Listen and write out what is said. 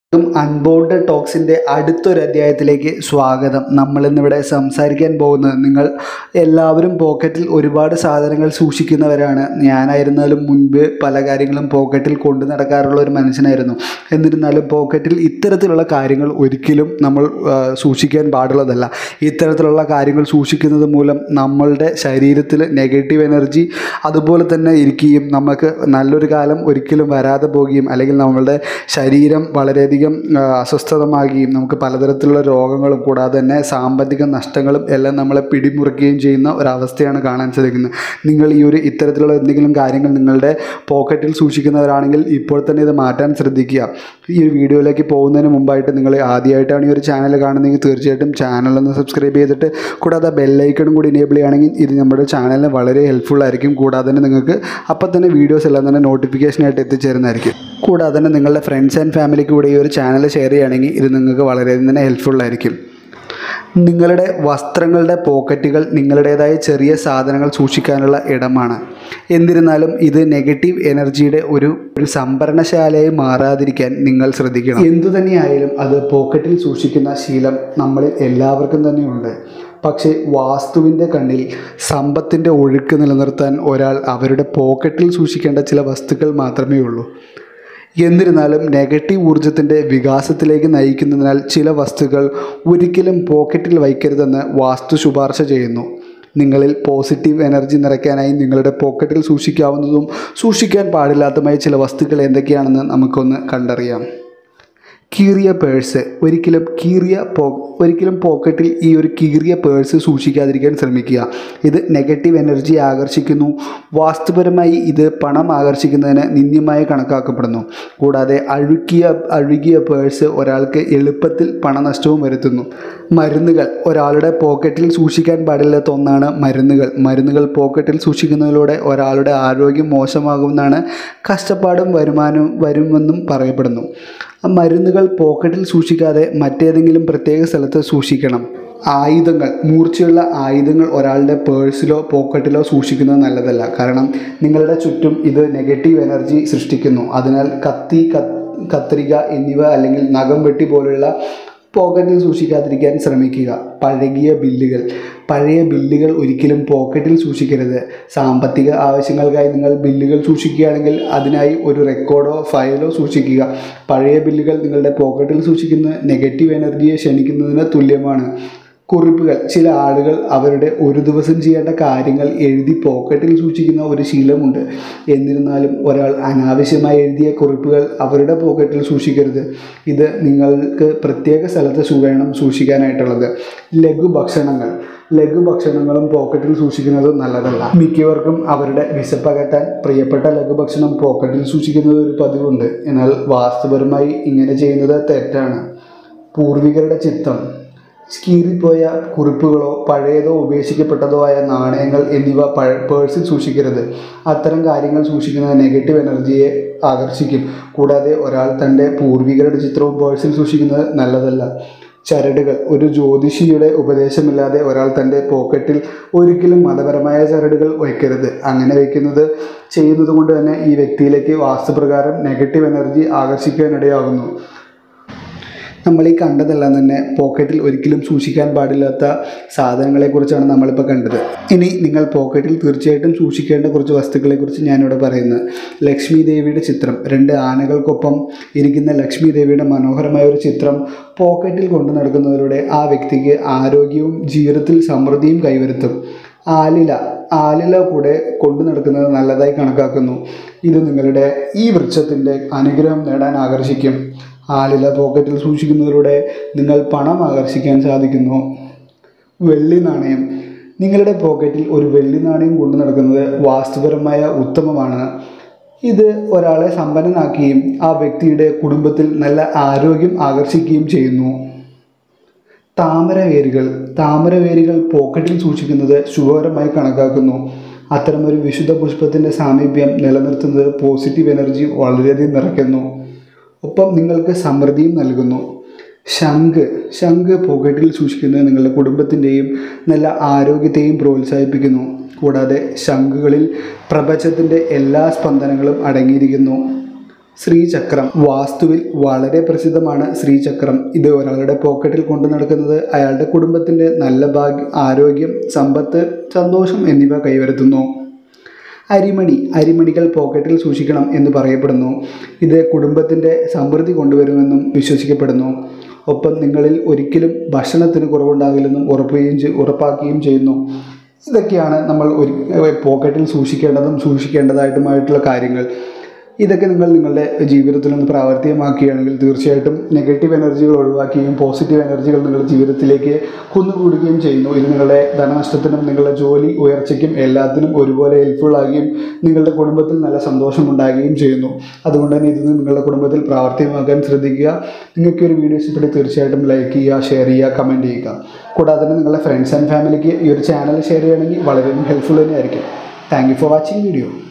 അൺബോൾഡ് ടോക്സിൻ്റെ അടുത്തൊരു അധ്യായത്തിലേക്ക് സ്വാഗതം നമ്മളിന്നിവിടെ സംസാരിക്കാൻ പോകുന്നത് നിങ്ങൾ എല്ലാവരും പോക്കറ്റിൽ ഒരുപാട് സാധനങ്ങൾ സൂക്ഷിക്കുന്നവരാണ് ഞാനായിരുന്നാലും മുൻപ് പല കാര്യങ്ങളും പോക്കറ്റിൽ കൊണ്ടു നടക്കാറുള്ള ഒരു മനുഷ്യനായിരുന്നു എന്നിരുന്നാലും പോക്കറ്റിൽ ഇത്തരത്തിലുള്ള കാര്യങ്ങൾ ഒരിക്കലും നമ്മൾ ആ, സൂക്ഷിക്കാൻ പാടുള്ളതല്ല ഇത്തരത്തിലുള്ള കാര്യങ്ങൾ സൂക്ഷിക്കുന്നത് മൂലം നമ്മളുടെ ശരീരത്തിൽ നെഗറ്റീവ് എനർജി അതുപോലെ തന്നെ ഇരിക്കുകയും നമുക്ക് നല്ലൊരു കാലം ഒരിക്കലും വരാതെ പോവുകയും അല്ലെങ്കിൽ നമ്മളുടെ ശരീരം വളരെയധികം ആ, അസ്വസ്ഥതമാകുകയും നമുക്ക് പലതരത്തിലുള്ള രോഗങ്ങളും കൂടാതെ തന്നെ സാമ്പത്തിക നഷ്ടങ്ങളും എല്ലാം നമ്മളെ പിടിമുറുക്കുകയും ചെയ്യുന്ന ഒരവസ്ഥയാണ് കാണാൻ സാധിക്കുന്നത് നിങ്ങൾ ഈ ഒരു ഇത്തരത്തിലുള്ള എന്തെങ്കിലും കാര്യങ്ങൾ നിങ്ങളുടെ പോക്കറ്റിൽ സൂക്ഷിക്കുന്നവരാണെങ്കിൽ ഇപ്പോൾ തന്നെ ഇത് മാറ്റാൻ ശ്രദ്ധിക്കുക ഈ ഒരു വീഡിയോയിലേക്ക് പോകുന്നതിന് മുമ്പായിട്ട് നിങ്ങൾ ആദ്യമായിട്ടാണ് ഈ ഒരു ചാനൽ കാണുന്നതെങ്കിൽ തീർച്ചയായിട്ടും ചാനൽ ഒന്ന് സബ്സ്ക്രൈബ് ചെയ്തിട്ട് കൂടാതെ ബെല്ലൈക്കണും കൂടി എനേബിൾ ചെയ്യുകയാണെങ്കിൽ ഇത് നമ്മുടെ ചാനലിന് വളരെ ഹെൽപ്ഫുൾ ആയിരിക്കും കൂടാതെ തന്നെ നിങ്ങൾക്ക് അപ്പം തന്നെ വീഡിയോസ് എല്ലാം തന്നെ നോട്ടിഫിക്കേഷനായിട്ട് എത്തിച്ചേരുന്നതായിരിക്കും കൂടാതെ തന്നെ നിങ്ങളുടെ ഫ്രണ്ട്സ് ആൻഡ് ഫാമിലിക്ക് കൂടെ ഈ ഒരു ചാനൽ ഷെയർ ചെയ്യുകയാണെങ്കിൽ ഇത് നിങ്ങൾക്ക് വളരെയധികം തന്നെ ഹെൽപ്ഫുൾ ആയിരിക്കും നിങ്ങളുടെ വസ്ത്രങ്ങളുടെ പോക്കറ്റുകൾ നിങ്ങളുടേതായ ചെറിയ സാധനങ്ങൾ സൂക്ഷിക്കാനുള്ള ഇടമാണ് എന്നിരുന്നാലും ഇത് നെഗറ്റീവ് എനർജിയുടെ ഒരു ഒരു സംഭരണശാലയായി മാറാതിരിക്കാൻ നിങ്ങൾ ശ്രദ്ധിക്കണം എന്തു തന്നെയായാലും അത് പോക്കറ്റിൽ സൂക്ഷിക്കുന്ന ശീലം നമ്മളിൽ എല്ലാവർക്കും തന്നെയുണ്ട് പക്ഷേ വാസ്തുവിൻ്റെ കണ്ണിൽ സമ്പത്തിൻ്റെ ഒഴുക്ക് നിലനിർത്താൻ ഒരാൾ അവരുടെ പോക്കറ്റിൽ സൂക്ഷിക്കേണ്ട ചില വസ്തുക്കൾ മാത്രമേ ഉള്ളൂ എന്നിരുന്നാലും നെഗറ്റീവ് ഊർജത്തിൻ്റെ വികാസത്തിലേക്ക് നയിക്കുന്നതിനാൽ ചില വസ്തുക്കൾ ഒരിക്കലും പോക്കറ്റിൽ വയ്ക്കരുതെന്ന് വാസ്തു ശുപാർശ ചെയ്യുന്നു നിങ്ങളിൽ പോസിറ്റീവ് എനർജി നിറയ്ക്കാനായി നിങ്ങളുടെ പോക്കറ്റിൽ സൂക്ഷിക്കാവുന്നതും സൂക്ഷിക്കാൻ പാടില്ലാത്തതുമായ ചില വസ്തുക്കൾ എന്തൊക്കെയാണെന്ന് നമുക്കൊന്ന് കണ്ടറിയാം കീറിയ പേഴ്സ് ഒരിക്കലും കീറിയ പോ ഒരിക്കലും പോക്കറ്റിൽ ഈ ഒരു കീറിയ പേഴ്സ് സൂക്ഷിക്കാതിരിക്കാൻ ശ്രമിക്കുക ഇത് നെഗറ്റീവ് എനർജി ആകർഷിക്കുന്നു വാസ്തുപരമായി ഇത് പണം ആകർഷിക്കുന്നതിന് നിന്ദ്യമായി കണക്കാക്കപ്പെടുന്നു കൂടാതെ അഴുക്കിയ അഴുകിയ പേഴ്സ് ഒരാൾക്ക് എളുപ്പത്തിൽ പണനഷ്ടവും വരുത്തുന്നു മരുന്നുകൾ ഒരാളുടെ പോക്കറ്റിൽ സൂക്ഷിക്കാൻ പാടില്ലാത്ത ഒന്നാണ് മരുന്നുകൾ മരുന്നുകൾ പോക്കറ്റിൽ സൂക്ഷിക്കുന്നതിലൂടെ ഒരാളുടെ ആരോഗ്യം മോശമാകുമെന്നാണ് കഷ്ടപ്പാടും വരുമാനവും വരുമെന്നും പറയപ്പെടുന്നു ആ മരുന്നുകൾ പോക്കറ്റിൽ സൂക്ഷിക്കാതെ മറ്റേതെങ്കിലും പ്രത്യേക സ്ഥലത്ത് സൂക്ഷിക്കണം ആയുധങ്ങൾ മൂർച്ചയുള്ള ആയുധങ്ങൾ ഒരാളുടെ പേഴ്സിലോ പോക്കറ്റിലോ സൂക്ഷിക്കുന്നത് നല്ലതല്ല കാരണം നിങ്ങളുടെ ചുറ്റും ഇത് നെഗറ്റീവ് എനർജി സൃഷ്ടിക്കുന്നു അതിനാൽ കത്തി കത്ത് കത്രിക എന്നിവ അല്ലെങ്കിൽ നഖം വെട്ടി പോലുള്ള പോക്കറ്റിൽ സൂക്ഷിക്കാതിരിക്കാൻ ശ്രമിക്കുക പഴകിയ ബില്ലുകൾ പഴയ ബില്ലുകൾ ഒരിക്കലും പോക്കറ്റിൽ സൂക്ഷിക്കരുത് സാമ്പത്തിക ആവശ്യങ്ങൾക്കായി നിങ്ങൾ ബില്ലുകൾ സൂക്ഷിക്കുകയാണെങ്കിൽ അതിനായി ഒരു റെക്കോർഡോ ഫയലോ സൂക്ഷിക്കുക പഴയ ബില്ലുകൾ നിങ്ങളുടെ പോക്കറ്റിൽ സൂക്ഷിക്കുന്ന നെഗറ്റീവ് എനർജിയെ ക്ഷണിക്കുന്നതിന് തുല്യമാണ് കുറിപ്പുകൾ ചില ആളുകൾ അവരുടെ ഒരു ദിവസം ചെയ്യേണ്ട കാര്യങ്ങൾ എഴുതി പോക്കറ്റിൽ സൂക്ഷിക്കുന്ന ഒരു ശീലമുണ്ട് എന്നിരുന്നാലും ഒരാൾ അനാവശ്യമായി എഴുതിയ കുറിപ്പുകൾ അവരുടെ പോക്കറ്റിൽ സൂക്ഷിക്കരുത് ഇത് നിങ്ങൾക്ക് പ്രത്യേക സ്ഥലത്ത് സൂ- വേണം സൂക്ഷിക്കാനായിട്ടുള്ളത് ലഘുഭക്ഷണങ്ങൾ ലഘുഭക്ഷണങ്ങളും പോക്കറ്റിൽ സൂക്ഷിക്കുന്നത് നല്ലതല്ല മിക്കവർക്കും അവരുടെ വിശപ്പകറ്റാൻ പ്രിയപ്പെട്ട ലഘുഭക്ഷണം പോക്കറ്റിൽ സൂക്ഷിക്കുന്നത് ഒരു പതിവുണ്ട് എന്നാൽ വാസ്തുപരമായി ഇങ്ങനെ ചെയ്യുന്നത് തെറ്റാണ് പൂർവികരുടെ ചിത്തം കീറിപ്പോയ കുറിപ്പുകളോ പഴയതോ ഉപേക്ഷിക്കപ്പെട്ടതോ ആയ നാണയങ്ങൾ എന്നിവ പഴ പേഴ്സിൽ സൂക്ഷിക്കരുത് അത്തരം കാര്യങ്ങൾ സൂക്ഷിക്കുന്നത് നെഗറ്റീവ് എനർജിയെ ആകർഷിക്കും കൂടാതെ ഒരാൾ തൻ്റെ പൂർവികരുടെ ചിത്രവും പേഴ്സിൽ സൂക്ഷിക്കുന്നത് നല്ലതല്ല ചരടുകൾ ഒരു ജ്യോതിഷിയുടെ ഉപദേശമില്ലാതെ ഒരാൾ തൻ്റെ പോക്കറ്റിൽ ഒരിക്കലും മതപരമായ ചരടുകൾ വയ്ക്കരുത് അങ്ങനെ വയ്ക്കുന്നത് ചെയ്യുന്നത് കൊണ്ട് തന്നെ ഈ വ്യക്തിയിലേക്ക് വാസ്തുപ്രകാരം നെഗറ്റീവ് എനർജി ആകർഷിക്കാനിടയാകുന്നു നമ്മൾ ഈ കണ്ടതെല്ലാം തന്നെ പോക്കറ്റിൽ ഒരിക്കലും സൂക്ഷിക്കാൻ പാടില്ലാത്ത സാധനങ്ങളെക്കുറിച്ചാണ് നമ്മളിപ്പോൾ കണ്ടത് ഇനി നിങ്ങൾ പോക്കറ്റിൽ തീർച്ചയായിട്ടും സൂക്ഷിക്കേണ്ട കുറച്ച് വസ്തുക്കളെക്കുറിച്ച് ഞാനിവിടെ പറയുന്നത് ലക്ഷ്മി ദേവിയുടെ ചിത്രം രണ്ട് ആനകൾക്കൊപ്പം ഇരിക്കുന്ന ലക്ഷ്മി ദേവിയുടെ മനോഹരമായ ഒരു ചിത്രം പോക്കറ്റിൽ കൊണ്ടു നടക്കുന്നതിലൂടെ ആ വ്യക്തിക്ക് ആരോഗ്യവും ജീവിതത്തിൽ സമൃദ്ധിയും കൈവരുത്തും ആലില ആലില കൂടെ കൊണ്ടു നടക്കുന്നത് നല്ലതായി കണക്കാക്കുന്നു ഇത് നിങ്ങളുടെ ഈ വൃക്ഷത്തിൻ്റെ അനുഗ്രഹം നേടാൻ ആകർഷിക്കും ആലില പോക്കറ്റിൽ സൂക്ഷിക്കുന്നതിലൂടെ നിങ്ങൾ പണം ആകർഷിക്കാൻ സാധിക്കുന്നു വെള്ളി നാണയം നിങ്ങളുടെ പോക്കറ്റിൽ ഒരു വെള്ളി നാണയം കൊണ്ടു നടക്കുന്നത് വാസ്തുപരമായ ഉത്തമമാണ് ഇത് ഒരാളെ സമ്പന്നനാക്കുകയും ആ വ്യക്തിയുടെ കുടുംബത്തിൽ നല്ല ആരോഗ്യം ആകർഷിക്കുകയും ചെയ്യുന്നു താമരവേരുകൾ താമരവേരുകൾ പോക്കറ്റിൽ സൂക്ഷിക്കുന്നത് ശുഭകരമായി കണക്കാക്കുന്നു അത്തരമൊരു വിശുദ്ധ പുഷ്പത്തിൻ്റെ സാമീപ്യം നിലനിർത്തുന്നത് പോസിറ്റീവ് എനർജി വളരെയധികം നിറയ്ക്കുന്നു ഒപ്പം നിങ്ങൾക്ക് സമൃദ്ധിയും നൽകുന്നു ശംഖ് ശംഖ് പോക്കറ്റിൽ സൂക്ഷിക്കുന്നത് നിങ്ങളുടെ കുടുംബത്തിൻ്റെയും നല്ല ആരോഗ്യത്തെയും പ്രോത്സാഹിപ്പിക്കുന്നു കൂടാതെ ശംഖുകളിൽ പ്രപഞ്ചത്തിൻ്റെ എല്ലാ സ്പന്ദനങ്ങളും അടങ്ങിയിരിക്കുന്നു ശ്രീചക്രം വാസ്തുവിൽ വളരെ പ്രസിദ്ധമാണ് ശ്രീചക്രം ഇത് ഒരാളുടെ പോക്കറ്റിൽ കൊണ്ടു നടക്കുന്നത് അയാളുടെ കുടുംബത്തിൻ്റെ നല്ല ഭാഗ്യം ആരോഗ്യം സമ്പത്ത് സന്തോഷം എന്നിവ കൈവരുത്തുന്നു അരിമണി അരിമണികൾ പോക്കറ്റിൽ സൂക്ഷിക്കണം എന്ന് പറയപ്പെടുന്നു ഇത് കുടുംബത്തിൻ്റെ സമൃദ്ധി കൊണ്ടുവരുമെന്നും വിശ്വസിക്കപ്പെടുന്നു ഒപ്പം നിങ്ങളിൽ ഒരിക്കലും ഭക്ഷണത്തിന് കുറവുണ്ടാകില്ലെന്നും ഉറപ്പുകയും ചെയ്- ഉറപ്പാക്കുകയും ചെയ്യുന്നു ഇതൊക്കെയാണ് നമ്മൾ ഒരു പോക്കറ്റിൽ സൂക്ഷിക്കേണ്ടതും സൂക്ഷിക്കേണ്ടതായിട്ടുമായിട്ടുള്ള കാര്യങ്ങൾ ഇതൊക്കെ നിങ്ങൾ നിങ്ങളുടെ ജീവിതത്തിൽ ഒന്ന് പ്രാവർത്തികമാക്കുകയാണെങ്കിൽ തീർച്ചയായിട്ടും നെഗറ്റീവ് എനർജികൾ ഒഴിവാക്കുകയും പോസിറ്റീവ് എനർജികൾ നിങ്ങളുടെ ജീവിതത്തിലേക്ക് കുന്നുകൂടുകയും ചെയ്യുന്നു ഇത് നിങ്ങളുടെ ധനനഷ്ടത്തിനും നിങ്ങളുടെ ജോലി ഉയർച്ചയ്ക്കും എല്ലാത്തിനും ഒരുപോലെ ഹെൽപ്ഫുൾ ആകുകയും നിങ്ങളുടെ കുടുംബത്തിൽ നല്ല സന്തോഷം ഉണ്ടാകുകയും ചെയ്യുന്നു അതുകൊണ്ട് തന്നെ ഇത് നിങ്ങളുടെ കുടുംബത്തിൽ പ്രാവർത്തികമാക്കാൻ ശ്രദ്ധിക്കുക നിങ്ങൾക്ക് ഈ ഒരു വീഡിയോ ഇഷ്ടപ്പെട്ട് തീർച്ചയായിട്ടും ലൈക്ക് ചെയ്യുക ഷെയർ ചെയ്യുക കമൻറ്റ് ചെയ്യുക കൂടാതെ തന്നെ നിങ്ങളുടെ ഫ്രണ്ട്സ് ആൻഡ് ഫാമിലിക്ക് ഈ ഒരു ചാനൽ ഷെയർ ചെയ്യുകയാണെങ്കിൽ വളരെയധികം ഹെൽപ്ഫുൾ തന്നെയായിരിക്കും thank you for watching video